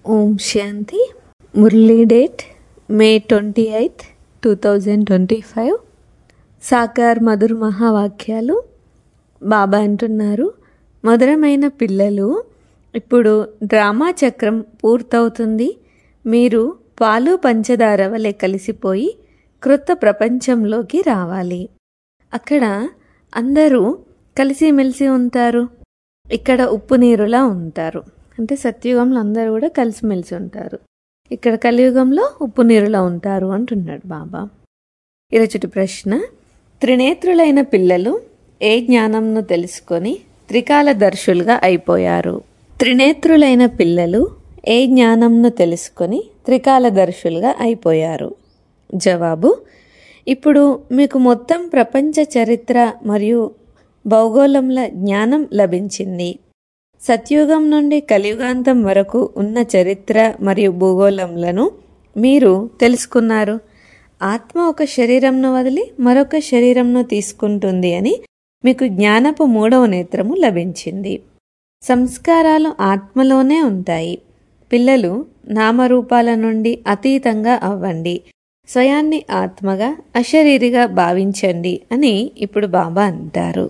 ఓం శాంతి మురళీ date May twenty eighth two thousand twenty five సాకార్ మధుర్ మహావాక్యాలు బాబా అంటున్నారు మధురమైన పిల్లలు ఇప్పుడు డ్రామా చక్రం పూర్తవుతుంది మీరు పాలు పంచదార వలె కలిసిపోయి క్రొత్త ప్రపంచంలోకి రావాలి అక్కడ అందరూ కలిసిమెలిసి ఉంటారు ఇక్కడ ఉప్పు నీరులా ఉంటారు అంటే సత్యుగంలో అందరూ కూడా కలిసిమెలిసి ఉంటారు ఇక్కడ కలియుగంలో ఉప్పు నీరులా ఉంటారు అంటున్నాడు బాబా ఇరచుటి ప్రశ్న త్రినేత్రులైన పిల్లలు ఏ జ్ఞానంను తెలుసుకొని త్రికాల దర్శులుగా అయిపోయారు త్రినేత్రులైన పిల్లలు ఏ జ్ఞానంను తెలుసుకొని త్రికాల దర్శులుగా అయిపోయారు జవాబు ఇప్పుడు మీకు మొత్తం ప్రపంచ చరిత్ర మరియు భౌగోళంల జ్ఞానం లభించింది సత్యుగం నుండి కలియుగాంతం వరకు ఉన్న చరిత్ర మరియు భూగోళంలను మీరు తెలుసుకున్నారు ఆత్మ ఒక శరీరంను వదిలి మరొక శరీరంను తీసుకుంటుంది అని మీకు జ్ఞానపు మూడవ నేత్రము లభించింది సంస్కారాలు ఆత్మలోనే ఉంటాయి పిల్లలు నామరూపాల నుండి అతీతంగా అవ్వండి స్వయాన్ని ఆత్మగా అశరీరిగా భావించండి అని ఇప్పుడు బాబా అంటారు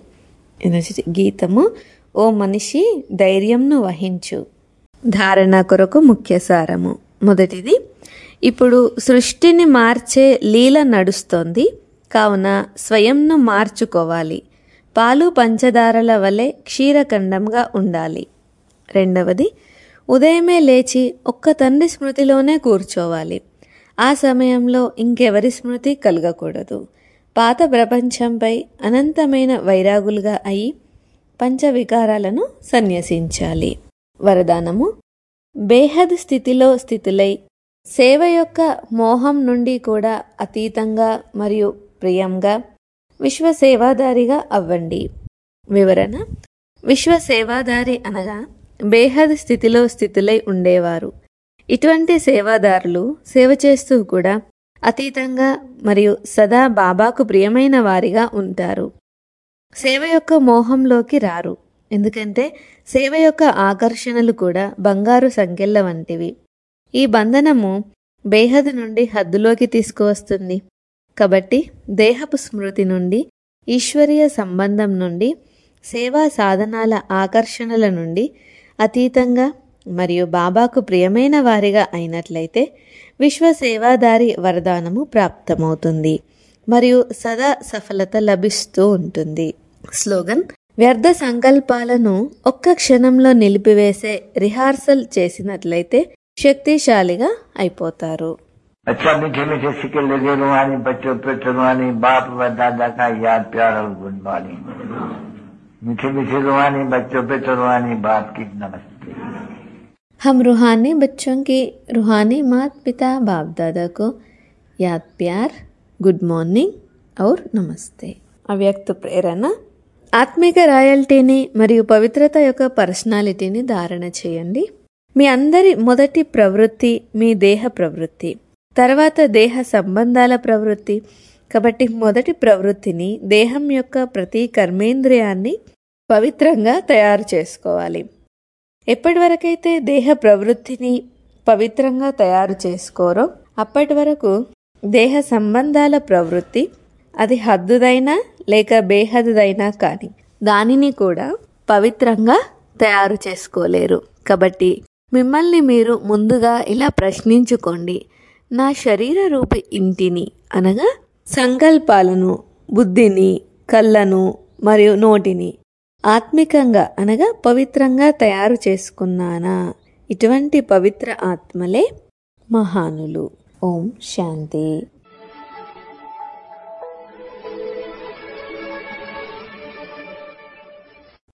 గీతము ఓ మనిషి ధైర్యంను వహించు ధారణ కొరకు ముఖ్య సారము మొదటిది ఇప్పుడు సృష్టిని మార్చే లీల నడుస్తోంది కావున స్వయంను మార్చుకోవాలి పాలు పంచదారల వలె క్షీరఖండంగా ఉండాలి రెండవది ఉదయమే లేచి ఒక్క తండ్రి స్మృతిలోనే కూర్చోవాలి ఆ సమయంలో ఇంకెవరి స్మృతి కలగకూడదు పాత ప్రపంచంపై అనంతమైన వైరాగులుగా అయి పంచవికారాలను సన్యసించాలి వరదానము బేహద్ స్థితిలో స్థితులై సేవ యొక్క మోహం నుండి కూడా అతీతంగా మరియు ప్రియంగా విశ్వ సేవాదారిగా అవ్వండి వివరణ విశ్వ సేవాదారి అనగా బేహద్ స్థితిలో స్థితులై ఉండేవారు ఇటువంటి సేవాదారులు సేవ చేస్తూ కూడా అతీతంగా మరియు సదా బాబాకు ప్రియమైన వారిగా ఉంటారు సేవ యొక్క మోహంలోకి రారు ఎందుకంటే సేవ యొక్క ఆకర్షణలు కూడా బంగారు సంఖ్యల వంటివి ఈ బంధనము బేహద్ నుండి హద్దులోకి తీసుకువస్తుంది కాబట్టి దేహపు స్మృతి నుండి ఈశ్వరీయ సంబంధం నుండి సేవా సాధనాల ఆకర్షణల నుండి అతీతంగా మరియు బాబాకు ప్రియమైన వారిగా అయినట్లయితే విశ్వ సేవాదారి వరదానము ప్రాప్తమవుతుంది మరియు సదా సఫలత లభిస్తూ ఉంటుంది స్లోగన్ వ్యర్థ సంకల్పాలను ఒక్క క్షణంలో నిలిపివేసే రిహార్సల్ చేసినట్లయితే శక్తిశాలిగా అయిపోతారు अच्छा मीठे मीठे सिक्के लगे रुहानी बच्चों पे रुहानी बाप व दादा का याद प्यार और गुड मॉर्निंग मीठे मीठे रुहानी बच्चों पे रुहानी बाप की नमस्ते हम रूहानी बच्चों की रूहानी माता पिता बाप दादा को याद प्यार గుడ్ మార్నింగ్ ఔర్ నమస్తే అవ్యక్త ప్రేరణ ఆత్మిక రాయల్టీని మరియు పవిత్రత యొక్క పర్సనాలిటీని ధారణ చేయండి మీ అందరి మొదటి ప్రవృత్తి మీ దేహ ప్రవృత్తి తర్వాత దేహ సంబంధాల ప్రవృత్తి కాబట్టి మొదటి ప్రవృత్తిని దేహం యొక్క ప్రతి కర్మేంద్రియాన్ని పవిత్రంగా తయారు చేసుకోవాలి ఎప్పటి వరకైతే దేహ ప్రవృత్తిని పవిత్రంగా తయారు చేసుకోరో అప్పటి వరకు దేహ సంబంధాల ప్రవృత్తి అది హద్దుదైనా లేక బేహద్దుదైనా కానీ దానిని కూడా పవిత్రంగా తయారు చేసుకోలేరు కాబట్టి మిమ్మల్ని మీరు ముందుగా ఇలా ప్రశ్నించుకోండి నా శరీర రూపి ఇంటిని అనగా సంకల్పాలను బుద్ధిని కళ్ళను మరియు నోటిని ఆత్మికంగా అనగా పవిత్రంగా తయారు చేసుకున్నానా ఇటువంటి పవిత్ర ఆత్మలే మహానులు ఓం శాంతి